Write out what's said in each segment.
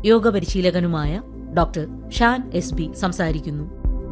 യോഗ പരിശീലകനുമായ doctor Shan S B സംസാരിക്കുന്നു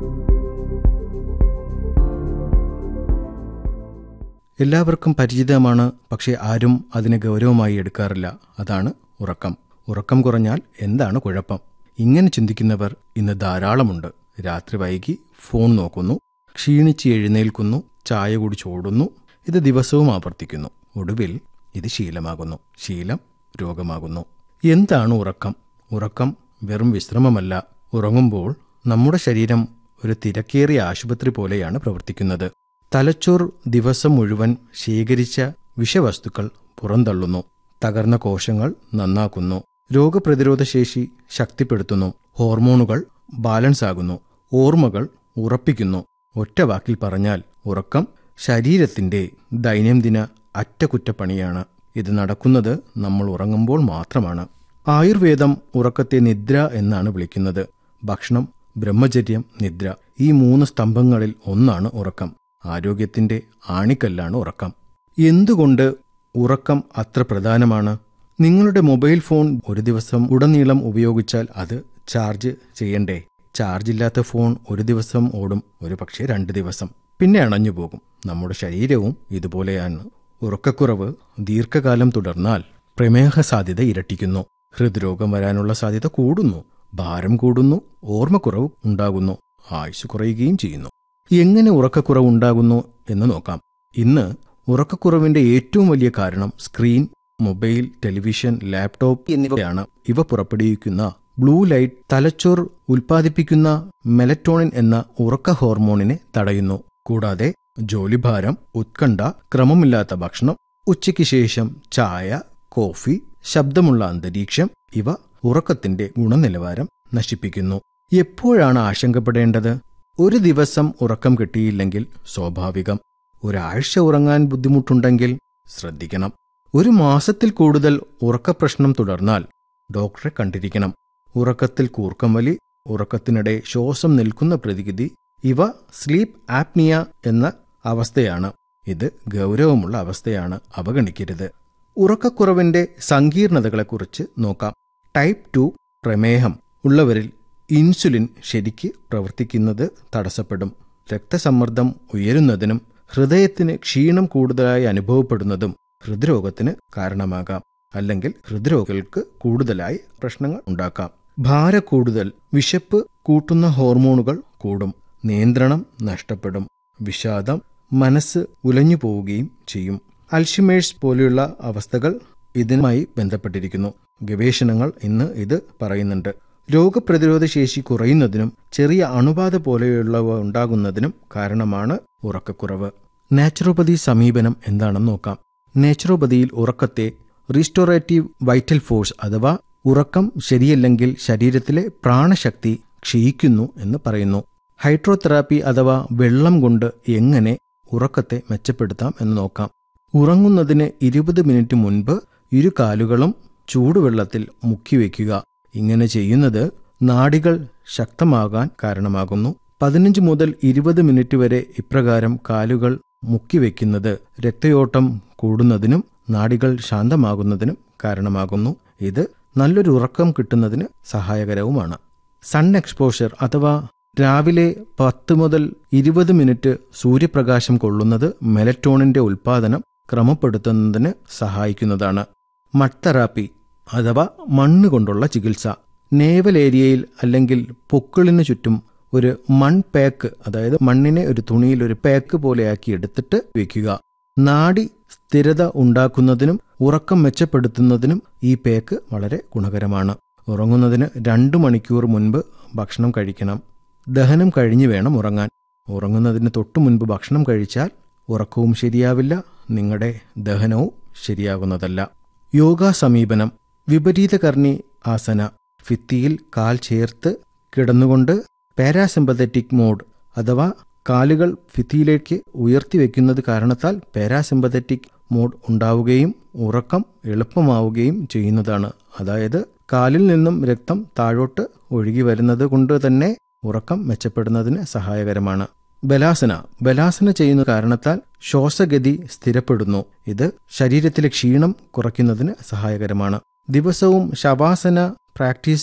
എല്ലാവർക്കും പരിചിതമാണ് പക്ഷേ ആരും അതിനെ ഗൗരവമായി എടുക്കാറില്ല അതാണ് ഉറക്കം ഉറക്കം കുറഞ്ഞാൽ എന്താണ് കുഴപ്പം ഇങ്ങനെ ചിന്തിക്കുന്നവർ ഇന്ന് ധാരാളമുണ്ട് രാത്രി വൈകി ഫോൺ നോക്കുന്നു ക്ഷീണിച്ച് എഴുന്നേൽക്കുന്നു ചായ കുടിച്ചോടുന്നു ഇത് ദിവസവും ആവർത്തിക്കുന്നു ഒടുവിൽ ഇത് ശീലമാകുന്നു ശീലം രോഗമാകുന്നു എന്താണ് ഉറക്കം ഉറക്കം വെറും വിശ്രമമല്ല ഉറങ്ങുമ്പോൾ നമ്മുടെ ശരീരം ഒരു തിരക്കേറിയ ആശുപത്രി പോലെയാണ് പ്രവർത്തിക്കുന്നത് തലച്ചോർ ദിവസം മുഴുവൻ ശേഖരിച്ച വിഷവസ്തുക്കൾ പുറന്തള്ളുന്നു തകർന്ന കോശങ്ങൾ നന്നാക്കുന്നു രോഗപ്രതിരോധ ശേഷി ശക്തിപ്പെടുത്തുന്നു ഹോർമോണുകൾ ബാലൻസ് ആകുന്നു ഓർമ്മകൾ ഉറപ്പിക്കുന്നു ഒറ്റ വാക്കിൽ പറഞ്ഞാൽ ഉറക്കം ശരീരത്തിന്റെ ദൈനംദിന അറ്റകുറ്റപ്പണിയാണ് ഇത് നടക്കുന്നത് നമ്മൾ ഉറങ്ങുമ്പോൾ മാത്രമാണ് ആയുർവേദം ഉറക്കത്തെ നിദ്ര എന്നാണ് വിളിക്കുന്നത് ഭക്ഷണം ബ്രഹ്മചര്യം നിദ്ര ഈ മൂന്ന് സ്തംഭങ്ങളിൽ ഒന്നാണ് ഉറക്കം ആരോഗ്യത്തിന്റെ ആണിക്കല്ലാണ് ഉറക്കം എന്തുകൊണ്ട് ഉറക്കം അത്ര പ്രധാനമാണ് നിങ്ങളുടെ മൊബൈൽ ഫോൺ ഒരു ദിവസം ഉടനീളം ഉപയോഗിച്ചാൽ അത് ചാർജ് ചെയ്യണ്ടേ ചാർജ് ഇല്ലാത്ത ഫോൺ ഒരു ദിവസം ഓടും ഒരു പക്ഷേ രണ്ട് ദിവസം പിന്നെ അണഞ്ഞു പോകും നമ്മുടെ ശരീരവും ഇതുപോലെയാണ് ഉറക്കക്കുറവ് ദീർഘകാലം തുടർന്നാൽ പ്രമേഹ സാധ്യത ഇരട്ടിക്കുന്നു ഹൃദ്രോഗം വരാനുള്ള സാധ്യത കൂടുന്നു ഭാരം കൂടുന്നു ഓർമ്മക്കുറവ് ഉണ്ടാകുന്നു ആയുസ് കുറയുകയും ചെയ്യുന്നു എങ്ങനെ ഉറക്കക്കുറവ് ഉണ്ടാകുന്നു എന്ന് നോക്കാം ഇന്ന് ഉറക്കക്കുറവിന്റെ ഏറ്റവും വലിയ കാരണം സ്ക്രീൻ മൊബൈൽ ടെലിവിഷൻ ലാപ്ടോപ്പ് എന്നിവയാണ് ഇവ പുറപ്പെടുവിക്കുന്ന ബ്ലൂ ലൈറ്റ് തലച്ചോർ ഉൽപ്പാദിപ്പിക്കുന്ന മെലറ്റോണിൻ എന്ന ഉറക്ക ഹോർമോണിനെ തടയുന്നു കൂടാതെ ജോലിഭാരം ഉത്കണ്ഠ ക്രമമില്ലാത്ത ഭക്ഷണം ഉച്ചയ്ക്ക് ശേഷം ചായ കോഫി ശബ്ദമുള്ള അന്തരീക്ഷം ഇവ ഉറക്കത്തിന്റെ ഗുണനിലവാരം നശിപ്പിക്കുന്നു എപ്പോഴാണ് ആശങ്കപ്പെടേണ്ടത് ഒരു ദിവസം ഉറക്കം കിട്ടിയില്ലെങ്കിൽ സ്വാഭാവികം ഒരാഴ്ച ഉറങ്ങാൻ ബുദ്ധിമുട്ടുണ്ടെങ്കിൽ ശ്രദ്ധിക്കണം ഒരു മാസത്തിൽ കൂടുതൽ ഉറക്കപ്രശ്നം തുടർന്നാൽ ഡോക്ടറെ കണ്ടിരിക്കണം ഉറക്കത്തിൽ കൂർക്കം വലി ഉറക്കത്തിനിടെ ശ്വാസം നിൽക്കുന്ന പ്രതിവിധി ഇവ സ്ലീപ്പ് ആപ്നിയ എന്ന അവസ്ഥയാണ് ഇത് ഗൗരവമുള്ള അവസ്ഥയാണ് അവഗണിക്കരുത് ഉറക്കക്കുറവിന്റെ സങ്കീർണതകളെക്കുറിച്ച് നോക്കാം ടൈപ്പ് ടു പ്രമേഹം ഉള്ളവരിൽ ഇൻസുലിൻ ശരിക്ക് പ്രവർത്തിക്കുന്നത് തടസ്സപ്പെടും രക്തസമ്മർദ്ദം ഉയരുന്നതിനും ഹൃദയത്തിന് ക്ഷീണം കൂടുതലായി അനുഭവപ്പെടുന്നതും ഹൃദ്രോഗത്തിന് കാരണമാകാം അല്ലെങ്കിൽ ഹൃദ്രോഗികൾക്ക് കൂടുതലായി പ്രശ്നങ്ങൾ ഉണ്ടാക്കാം ഭാര കൂടുതൽ വിശപ്പ് കൂട്ടുന്ന ഹോർമോണുകൾ കൂടും നിയന്ത്രണം നഷ്ടപ്പെടും വിഷാദം മനസ്സ് ഉലഞ്ഞു പോവുകയും ചെയ്യും അൽഷിമേഴ്സ് പോലെയുള്ള അവസ്ഥകൾ ഇതിനുമായി ബന്ധപ്പെട്ടിരിക്കുന്നു ഗവേഷണങ്ങൾ ഇന്ന് ഇത് പറയുന്നുണ്ട് രോഗപ്രതിരോധ ശേഷി കുറയുന്നതിനും ചെറിയ അണുബാധ പോലെയുള്ളവ ഉണ്ടാകുന്നതിനും കാരണമാണ് ഉറക്കക്കുറവ് നാച്ചുറോപ്പതി സമീപനം എന്താണെന്ന് നോക്കാം നാച്ചുറോപ്പതിയിൽ ഉറക്കത്തെ റീസ്റ്റോറേറ്റീവ് വൈറ്റൽ ഫോഴ്സ് അഥവാ ഉറക്കം ശരിയല്ലെങ്കിൽ ശരീരത്തിലെ പ്രാണശക്തി ക്ഷയിക്കുന്നു എന്ന് പറയുന്നു ഹൈഡ്രോതെറാപ്പി അഥവാ വെള്ളം കൊണ്ട് എങ്ങനെ ഉറക്കത്തെ മെച്ചപ്പെടുത്താം എന്ന് നോക്കാം ഉറങ്ങുന്നതിന് ഇരുപത് മിനിറ്റ് മുൻപ് ഇരു കാലുകളും ചൂടുവെള്ളത്തിൽ മുക്കിവെക്കുക ഇങ്ങനെ ചെയ്യുന്നത് നാഡികൾ ശക്തമാകാൻ കാരണമാകുന്നു പതിനഞ്ച് മുതൽ ഇരുപത് മിനിറ്റ് വരെ ഇപ്രകാരം കാലുകൾ മുക്കിവെക്കുന്നത് രക്തയോട്ടം കൂടുന്നതിനും നാഡികൾ ശാന്തമാകുന്നതിനും കാരണമാകുന്നു ഇത് നല്ലൊരു ഉറക്കം കിട്ടുന്നതിന് സഹായകരവുമാണ് സൺ എക്സ്പോഷർ അഥവാ രാവിലെ പത്ത് മുതൽ ഇരുപത് മിനിറ്റ് സൂര്യപ്രകാശം കൊള്ളുന്നത് മെലറ്റോണിന്റെ ഉൽപാദനം ക്രമപ്പെടുത്തുന്നതിന് സഹായിക്കുന്നതാണ് മഡ് തെറാപ്പി അഥവാ മണ്ണ് കൊണ്ടുള്ള ചികിത്സ നേവൽ ഏരിയയിൽ അല്ലെങ്കിൽ പൊക്കിളിന് ചുറ്റും ഒരു മൺ പാക്ക് അതായത് മണ്ണിനെ ഒരു തുണിയിൽ ഒരു പാക്ക് പോലെയാക്കി എടുത്തിട്ട് വെക്കുക നാഡി സ്ഥിരത ഉണ്ടാക്കുന്നതിനും ഉറക്കം മെച്ചപ്പെടുത്തുന്നതിനും ഈ പേക്ക് വളരെ ഗുണകരമാണ് ഉറങ്ങുന്നതിന് രണ്ടു മണിക്കൂർ മുൻപ് ഭക്ഷണം കഴിക്കണം ദഹനം കഴിഞ്ഞു വേണം ഉറങ്ങാൻ ഉറങ്ങുന്നതിന് തൊട്ടു മുൻപ് ഭക്ഷണം കഴിച്ചാൽ ഉറക്കവും ശരിയാവില്ല നിങ്ങളുടെ ദഹനവും ശരിയാകുന്നതല്ല യോഗ സമീപനം വിപരീതകർണി ആസന ഭിത്തിയിൽ കാൽ ചേർത്ത് കിടന്നുകൊണ്ട് പാരാസിമ്പത്തറ്റിക് മോഡ് അഥവാ കാലുകൾ ഭിത്തിയിലേക്ക് ഉയർത്തി വെക്കുന്നത് കാരണത്താൽ പാരാസിമ്പത്തറ്റിക് മോഡ് ഉണ്ടാവുകയും ഉറക്കം എളുപ്പമാവുകയും ചെയ്യുന്നതാണ് അതായത് കാലിൽ നിന്നും രക്തം താഴോട്ട് ഒഴുകി വരുന്നത് കൊണ്ട് തന്നെ ഉറക്കം മെച്ചപ്പെടുന്നതിന് സഹായകരമാണ് ബലാസന ബലാസന ചെയ്യുന്ന കാരണത്താൽ ശ്വാസഗതി സ്ഥിരപ്പെടുന്നു ഇത് ശരീരത്തിലെ ക്ഷീണം കുറയ്ക്കുന്നതിന് സഹായകരമാണ് ദിവസവും ശവാസന പ്രാക്ടീസ്